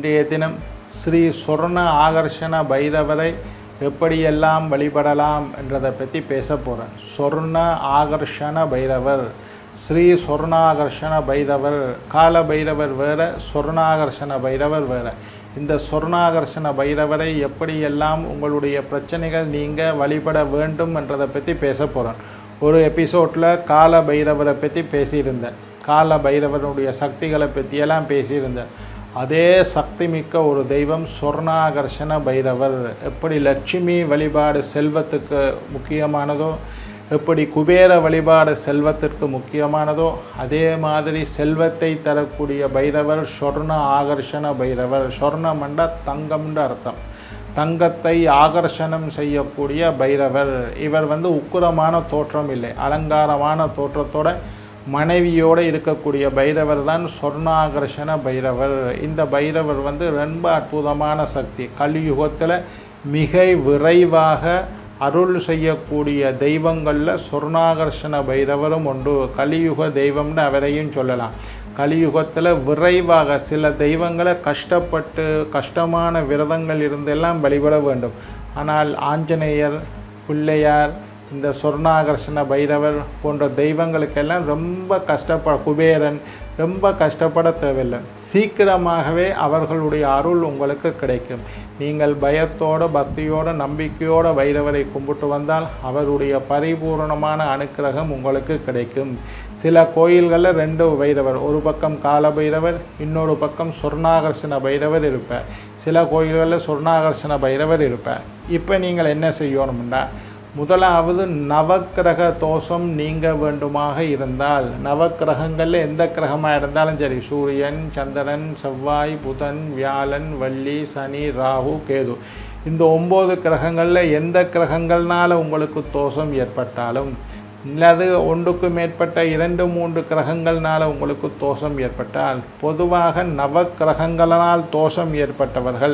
இன்றைய தினம் ஸ்ரீ சொர்ண ஆகர்ஷண பைரவரை எப்படியெல்லாம் வழிபடலாம் என்றதை பற்றி பேச போகிறேன் சொர்ண ஆகர்ஷண பைரவர் ஸ்ரீ சொர்ணாகர்ஷண பைரவர் கால பைரவர் வேற சொர்ணாகர்ஷண பைரவர் வேற இந்த சொர்ணாகர்ஷண பைரவரை எப்படியெல்லாம் உங்களுடைய பிரச்சனைகள் நீங்க வழிபட வேண்டும் என்றதை பற்றி பேச போகிறேன் ஒரு எபிசோடில் கால பைரவரை பற்றி பேசியிருந்தேன் கால பைரவருடைய சக்திகளை பற்றியெல்லாம் பேசியிருந்தேன் அதே சக்தி மிக்க ஒரு தெய்வம் சொர்ணாகர்ஷண பைரவர் எப்படி லட்சுமி வழிபாடு செல்வத்துக்கு முக்கியமானதோ எப்படி குபேர வழிபாடு செல்வத்திற்கு முக்கியமானதோ அதே மாதிரி செல்வத்தை தரக்கூடிய பைரவர் சொர்ண ஆகர்ஷண பைரவர் சொர்ணமண்ட தங்கம்ன்ற அர்த்தம் தங்கத்தை ஆகர்ஷணம் செய்யக்கூடிய பைரவர் இவர் வந்து உக்குரமான தோற்றம் இல்லை அலங்காரமான தோற்றத்தோட மனைவியோடு இருக்கக்கூடிய பைரவர் தான் சொர்ணாகர்ஷண பைரவர் இந்த பைரவர் வந்து ரொம்ப அற்புதமான சக்தி கலியுகத்தில் மிக விரைவாக அருள் செய்யக்கூடிய தெய்வங்களில் சொர்ணாகர்ஷண பைரவரும் உண்டு கலியுக தெய்வம்னு அவரையும் சொல்லலாம் கலியுகத்தில் விரைவாக சில தெய்வங்களை கஷ்டப்பட்டு கஷ்டமான விரதங்கள் இருந்தெல்லாம் வழிபட வேண்டும் ஆனால் ஆஞ்சநேயர் பிள்ளையார் இந்த சொர்ணாகர்ஷண பைரவர் போன்ற தெய்வங்களுக்கெல்லாம் ரொம்ப கஷ்டப்பட குபேரன் ரொம்ப கஷ்டப்பட தேவையில்லை சீக்கிரமாகவே அவர்களுடைய அருள் உங்களுக்கு கிடைக்கும் நீங்கள் பயத்தோடு பக்தியோடு நம்பிக்கையோடு பைரவரை கும்பிட்டு வந்தால் அவருடைய பரிபூர்ணமான அனுக்கிரகம் உங்களுக்கு கிடைக்கும் சில கோயில்களில் ரெண்டு பைரவர் ஒரு பக்கம் கால பைரவர் இன்னொரு பக்கம் சொர்ணாகர்ஷண பைரவர் இருப்பார் சில கோயில்களில் சொர்ணாகர்ஷண பைரவர் இருப்பார் இப்போ நீங்கள் என்ன செய்யணும்னா முதலாவது நவக்கிரக தோஷம் நீங்க வேண்டுமாக இருந்தால் நவக்கிரகங்களில் எந்த கிரகமாக இருந்தாலும் சரி சூரியன் சந்திரன் செவ்வாய் புதன் வியாழன் வள்ளி சனி ராகு கேது இந்த ஒம்பது கிரகங்களில் எந்த கிரகங்கள்னால உங்களுக்கு தோஷம் ஏற்பட்டாலும் அல்லது ஒன்றுக்கு மேற்பட்ட இரண்டு மூன்று கிரகங்கள்னால உங்களுக்கு தோஷம் ஏற்பட்டால் பொதுவாக நவக்கிரகங்களால் தோஷம் ஏற்பட்டவர்கள்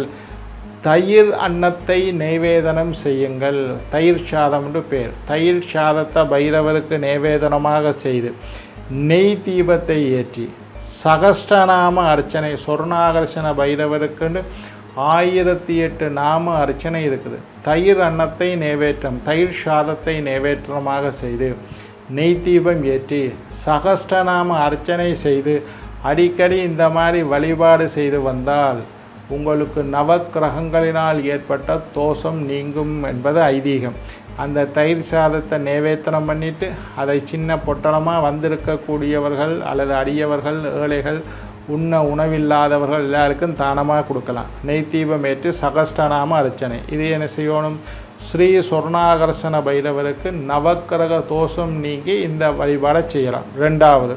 தயிர் அன்னத்தை நைவேதனம் செய்யுங்கள் தயிர் சாதம்னு பேர் தயிர் சாதத்தை பைரவருக்கு நைவேதனமாக செய்து நெய் தீபத்தை ஏற்றி சகஸ்டநாம அர்ச்சனை சொர்ணாகர்ஷண பைரவருக்குன்னு ஆயிரத்தி எட்டு நாம அர்ச்சனை இருக்குது தயிர் அன்னத்தை நைவேற்றம் தயிர் சாதத்தை நைவேற்றமாக செய்து நெய் தீபம் ஏற்றி சகஸ்டநாம அர்ச்சனை செய்து அடிக்கடி இந்த மாதிரி வழிபாடு செய்து வந்தால் உங்களுக்கு நவக்கிரகங்களினால் ஏற்பட்ட தோஷம் நீங்கும் என்பது ஐதீகம் அந்த தயிர் சாதத்தை நேவேத்தனம் பண்ணிட்டு அதை சின்ன பொட்டலமாக வந்திருக்கக்கூடியவர்கள் அல்லது அடியவர்கள் ஏழைகள் உண்ண உணவில்லாதவர்கள் எல்லாருக்கும் தானமாக கொடுக்கலாம் நெய் தீபம் ஏற்று சகஸ்டநாம அர்ச்சனை இது என்ன செய்யணும் ஸ்ரீ சொர்ணாகர்ஷண பைரவருக்கு நவக்கிரக தோஷம் நீங்கி இந்த வழிபாடை செய்யலாம் ரெண்டாவது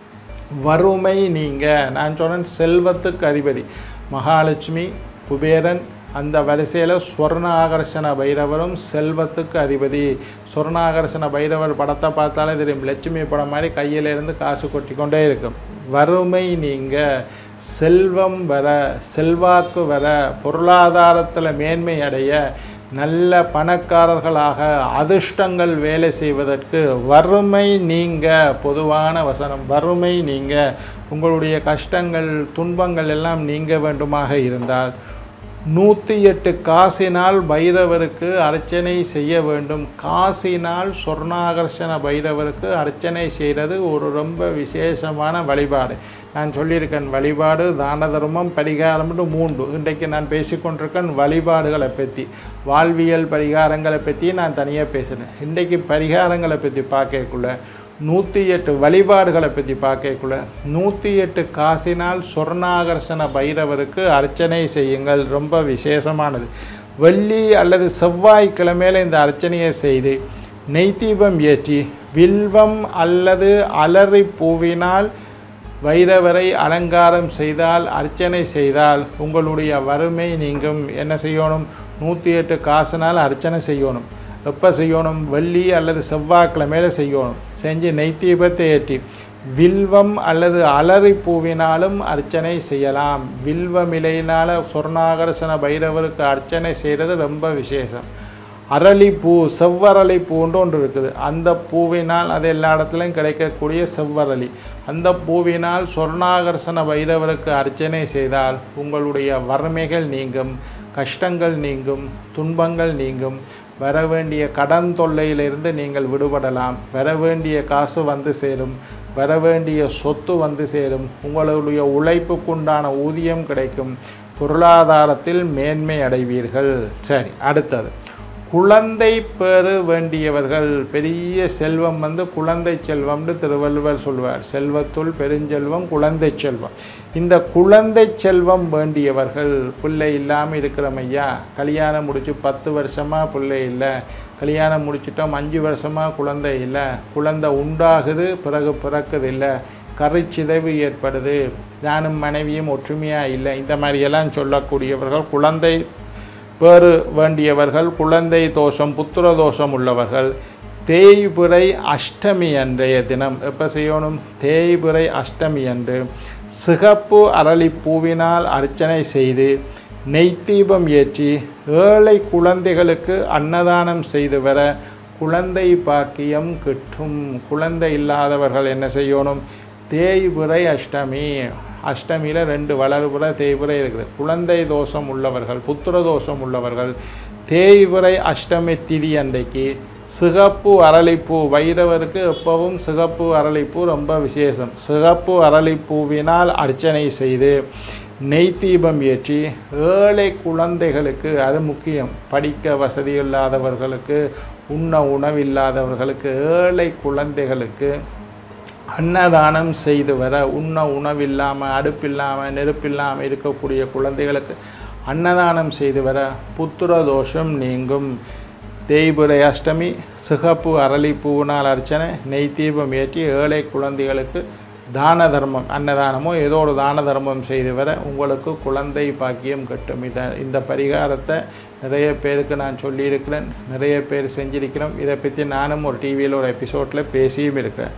வறுமை நீங்க நான் சொன்னேன் செல்வத்துக்கு அதிபதி மகாலட்சுமி குபேரன் அந்த வரிசையில் ஸ்வர்ண ஆகர்ஷண பைரவரும் செல்வத்துக்கு அதிபதி ஸ்வர்ணாகர்ஷண பைரவர் படத்தை பார்த்தாலே தெரியும் லட்சுமி படம் மாதிரி கையிலேருந்து காசு கொட்டி கொண்டே இருக்கும் வறுமை நீங்க செல்வம் வர செல்வாக்கு வர பொருளாதாரத்தில் மேன்மை அடைய நல்ல பணக்காரர்களாக அதிர்ஷ்டங்கள் வேலை செய்வதற்கு வறுமை நீங்க பொதுவான வசனம் வறுமை நீங்க உங்களுடைய கஷ்டங்கள் துன்பங்கள் எல்லாம் நீங்க வேண்டுமாக இருந்தால் நூற்றி எட்டு காசினால் பைரவருக்கு அர்ச்சனை செய்ய வேண்டும் காசினால் சொர்ணாகர்ஷண பைரவருக்கு அர்ச்சனை செய்கிறது ஒரு ரொம்ப விசேஷமான வழிபாடு நான் சொல்லியிருக்கேன் வழிபாடு தான தர்மம் பரிகாரம்னு மூன்று இன்றைக்கு நான் பேசிக்கொண்டிருக்கேன் வழிபாடுகளை பற்றி வாழ்வியல் பரிகாரங்களை பற்றி நான் தனியாக பேசுகிறேன் இன்றைக்கு பரிகாரங்களை பற்றி பார்க்கக்குள்ள நூற்றி எட்டு வழிபாடுகளை பற்றி பார்க்கக்குள்ள நூற்றி எட்டு காசினால் சொர்ணாகர்ஷண பைரவருக்கு அர்ச்சனை செய்யுங்கள் ரொம்ப விசேஷமானது வெள்ளி அல்லது செவ்வாய்க்கிழமையில் இந்த அர்ச்சனையை செய்து நெய் தீபம் ஏற்றி வில்வம் அல்லது அலறி பூவினால் வைரவரை அலங்காரம் செய்தால் அர்ச்சனை செய்தால் உங்களுடைய வறுமை நீங்கும் என்ன செய்யணும் நூற்றி எட்டு காசுனால் அர்ச்சனை செய்யணும் எப்போ செய்யணும் வெள்ளி அல்லது செவ்வாய்க்கிழமையில செய்யணும் செஞ்சு நெய் தீபத்தை ஏற்றி வில்வம் அல்லது அலறி பூவினாலும் அர்ச்சனை செய்யலாம் வில்வம் இலையினால் சொர்ணாகர்ஷண பைரவருக்கு அர்ச்சனை செய்கிறது ரொம்ப விசேஷம் அரளிப்பூ செவ்வரளி பூண்டு ஒன்று இருக்குது அந்த பூவினால் அது எல்லா இடத்துலையும் கிடைக்கக்கூடிய செவ்வரளி அந்த பூவினால் சொர்ணாகர்ஷண பைரவருக்கு அர்ச்சனை செய்தால் உங்களுடைய வறுமைகள் நீங்கும் கஷ்டங்கள் நீங்கும் துன்பங்கள் நீங்கும் வர வேண்டிய கடன் தொல்லையிலிருந்து நீங்கள் விடுபடலாம் வர வேண்டிய காசு வந்து சேரும் வர வேண்டிய சொத்து வந்து சேரும் உங்களுடைய உழைப்புக்குண்டான ஊதியம் கிடைக்கும் பொருளாதாரத்தில் மேன்மை அடைவீர்கள் சரி அடுத்தது குழந்தை பெறு வேண்டியவர்கள் பெரிய செல்வம் வந்து குழந்தை செல்வம்னு திருவள்ளுவர் சொல்வார் செல்வத்துள் பெருஞ்செல்வம் குழந்தை செல்வம் இந்த குழந்தை செல்வம் வேண்டியவர்கள் பிள்ளை இல்லாமல் இருக்கிறமையா கல்யாணம் முடிச்சு பத்து வருஷமாக பிள்ளை இல்லை கல்யாணம் முடிச்சிட்டோம் அஞ்சு வருஷமாக குழந்தை இல்லை குழந்தை உண்டாகுது பிறகு பிறக்குது இல்லை கருச்சிதைவு ஏற்படுது நானும் மனைவியும் ஒற்றுமையாக இல்லை இந்த மாதிரியெல்லாம் சொல்லக்கூடியவர்கள் குழந்தை பேறு வேண்டியவர்கள் குழந்தை தோஷம் புத்திர தோஷம் உள்ளவர்கள் தேய்பிறை அஷ்டமி அன்றைய தினம் எப்போ செய்யணும் தேய்பிறை அஷ்டமி அன்று சிகப்பு அரளிப்பூவினால் அர்ச்சனை செய்து நெய் தீபம் ஏற்றி ஏழை குழந்தைகளுக்கு அன்னதானம் செய்து வர குழந்தை பாக்கியம் கிட்டும் குழந்தை இல்லாதவர்கள் என்ன செய்யணும் தேய்பிறை அஷ்டமி அஷ்டமியில் ரெண்டு வளர்புற தேய்பிறை இருக்குது குழந்தை தோஷம் உள்ளவர்கள் புத்திர தோஷம் உள்ளவர்கள் தேய்பிறை அஷ்டமி திதி அன்றைக்கு சிகப்பு அரளிப்பூ வைரவருக்கு எப்பவும் சிகப்பு அரளிப்பூ ரொம்ப விசேஷம் சிகப்பு அரளிப்பூவினால் அர்ச்சனை செய்து நெய் தீபம் ஏற்றி ஏழை குழந்தைகளுக்கு அது முக்கியம் படிக்க வசதி இல்லாதவர்களுக்கு உண்ண உணவில்லாதவர்களுக்கு ஏழை குழந்தைகளுக்கு அன்னதானம் செய்து வர உண்ண உணவில்லாமல் அடுப்பில்லாமல் நெருப்பில்லாமல் இருக்கக்கூடிய குழந்தைகளுக்கு அன்னதானம் செய்து வர புத்திர தோஷம் நீங்கும் தேய்புரை அஷ்டமி சிகப்பு அரளிப்பூவினால் அர்ச்சனை நெய் தீபம் ஏற்றி ஏழை குழந்தைகளுக்கு தான தர்மம் அன்னதானமோ ஏதோ ஒரு தான தர்மம் செய்து வர உங்களுக்கு குழந்தை பாக்கியம் கட்டும் இதை இந்த பரிகாரத்தை நிறைய பேருக்கு நான் சொல்லியிருக்கிறேன் நிறைய பேர் செஞ்சிருக்கிறோம் இதை பற்றி நானும் ஒரு டிவியில் ஒரு எபிசோடில் பேசியும் இருக்கிறேன்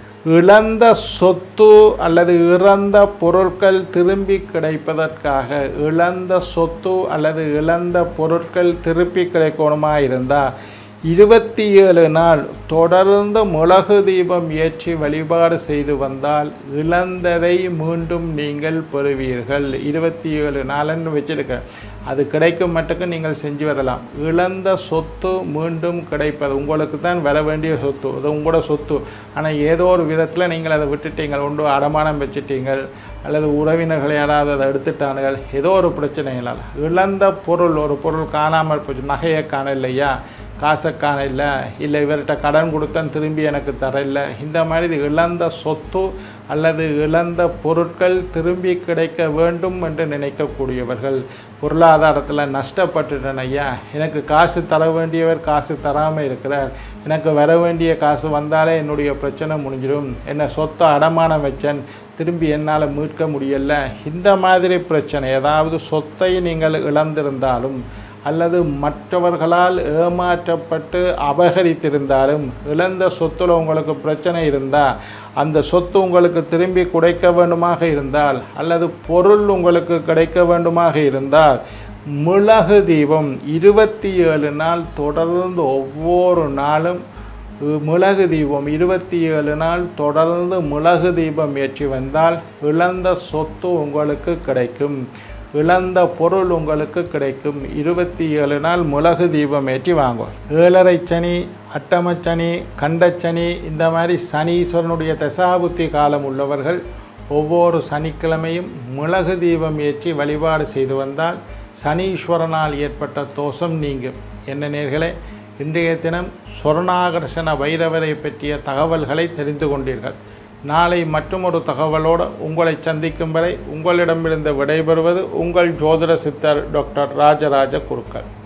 இழந்த சொத்து அல்லது இறந்த பொருட்கள் திரும்பி கிடைப்பதற்காக இழந்த சொத்து அல்லது இழந்த பொருட்கள் திருப்பி கிடைக்கணுமா இருந்தால் இருபத்தி ஏழு நாள் தொடர்ந்து மிளகு தீபம் ஏற்றி வழிபாடு செய்து வந்தால் இழந்ததை மீண்டும் நீங்கள் பெறுவீர்கள் இருபத்தி ஏழு நாள்னு வச்சிருக்க அது கிடைக்கும் மட்டுக்கு நீங்கள் செஞ்சு வரலாம் இழந்த சொத்து மீண்டும் கிடைப்பது உங்களுக்கு தான் வர வேண்டிய சொத்து அது உங்களோட சொத்து ஆனால் ஏதோ ஒரு விதத்தில் நீங்கள் அதை விட்டுட்டீங்க ஒன்று அடமானம் வச்சுட்டீங்கள் அல்லது உறவினர்கள் யாராவது அதை எடுத்துட்டானுங்கள் ஏதோ ஒரு பிரச்சனைகளால் இழந்த பொருள் ஒரு பொருள் காணாமல் போச்சு நகையை காண இல்லையா காசை காண இல்லை இல்லை இவர்கிட்ட கடன் கொடுத்தேன் திரும்பி எனக்கு தரல இந்த மாதிரி இழந்த சொத்து அல்லது இழந்த பொருட்கள் திரும்பி கிடைக்க வேண்டும் என்று நினைக்கக்கூடியவர்கள் பொருளாதாரத்தில் நஷ்டப்பட்டுட்டேன் ஐயா எனக்கு காசு தர வேண்டியவர் காசு தராமல் இருக்கிறார் எனக்கு வர வேண்டிய காசு வந்தாலே என்னுடைய பிரச்சனை முடிஞ்சிடும் என்ன சொத்தை அடமானம் வச்சேன் திரும்பி என்னால் மீட்க முடியல இந்த மாதிரி பிரச்சனை ஏதாவது சொத்தை நீங்கள் இழந்திருந்தாலும் அல்லது மற்றவர்களால் ஏமாற்றப்பட்டு அபகரித்திருந்தாலும் இழந்த சொத்துல உங்களுக்கு பிரச்சனை இருந்தால் அந்த சொத்து உங்களுக்கு திரும்பி கிடைக்க வேண்டுமாக இருந்தால் அல்லது பொருள் உங்களுக்கு கிடைக்க வேண்டுமாக இருந்தால் மிளகு தீபம் இருபத்தி ஏழு நாள் தொடர்ந்து ஒவ்வொரு நாளும் மிளகு தீபம் இருபத்தி ஏழு நாள் தொடர்ந்து மிளகு தீபம் ஏற்றி வந்தால் இழந்த சொத்து உங்களுக்கு கிடைக்கும் இழந்த பொருள் உங்களுக்கு கிடைக்கும் இருபத்தி ஏழு நாள் மிளகு தீபம் ஏற்றி வாங்குவோம் ஏழரை சனி அட்டமச்சனி கண்டச்சனி இந்த மாதிரி சனீஸ்வரனுடைய தசாபுத்தி காலம் உள்ளவர்கள் ஒவ்வொரு சனிக்கிழமையும் மிளகு தீபம் ஏற்றி வழிபாடு செய்து வந்தால் சனீஸ்வரனால் ஏற்பட்ட தோஷம் நீங்கும் என்ன நேர்களே இன்றைய தினம் சொர்ணாகர்ஷண வைரவரை பற்றிய தகவல்களை தெரிந்து கொண்டீர்கள் நாளை மற்றொரு தகவலோடு உங்களை சந்திக்கும் வரை உங்களிடமிருந்து விடைபெறுவது உங்கள் ஜோதிட சித்தர் டாக்டர் ராஜராஜ குருக்கள்